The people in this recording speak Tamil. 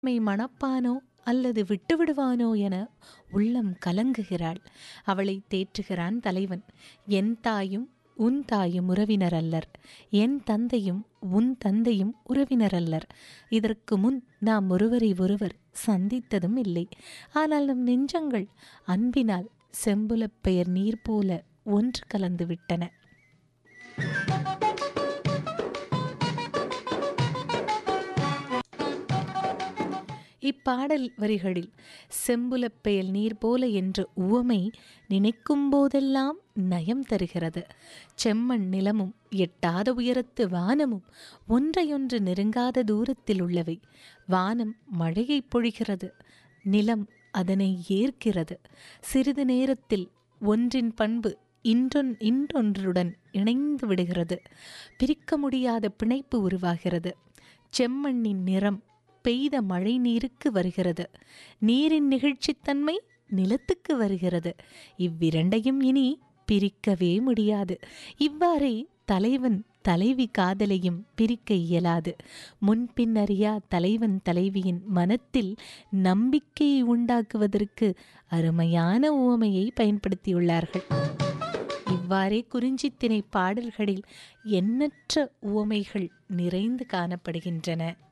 மை மணப்பானோ அல்லது விட்டுவிடுவானோ என உள்ளம் கலங்குகிறாள் அவளை தேற்றுகிறான் தலைவன் என் தாயும் உன் தாயும் உறவினர் அல்லர் என் தந்தையும் உன் தந்தையும் உறவினர் அல்லர் இதற்கு முன் நாம் ஒருவரை ஒருவர் சந்தித்ததும் இல்லை ஆனால் நம் நெஞ்சங்கள் அன்பினால் செம்புலப் பெயர் நீர் போல ஒன்று கலந்து விட்டன இப்பாடல் வரிகளில் செம்புலப்பெயல் நீர் போல என்ற உவமை நினைக்கும் போதெல்லாம் நயம் தருகிறது செம்மண் நிலமும் எட்டாத உயரத்து வானமும் ஒன்றையொன்று நெருங்காத தூரத்தில் உள்ளவை வானம் மழையை பொழிகிறது நிலம் அதனை ஏற்கிறது சிறிது நேரத்தில் ஒன்றின் பண்பு இன்றொன் இன்றொன்றுடன் இணைந்து விடுகிறது பிரிக்க முடியாத பிணைப்பு உருவாகிறது செம்மண்ணின் நிறம் பெய்த மழை நீருக்கு வருகிறது நீரின் நிகழ்ச்சித்தன்மை நிலத்துக்கு வருகிறது இவ்விரண்டையும் இனி பிரிக்கவே முடியாது இவ்வாறே தலைவன் தலைவி காதலையும் பிரிக்க இயலாது முன்பின் அறியா தலைவன் தலைவியின் மனத்தில் நம்பிக்கையை உண்டாக்குவதற்கு அருமையான உவமையை பயன்படுத்தியுள்ளார்கள் இவ்வாறே குறிஞ்சித்திணை பாடல்களில் எண்ணற்ற உவமைகள் நிறைந்து காணப்படுகின்றன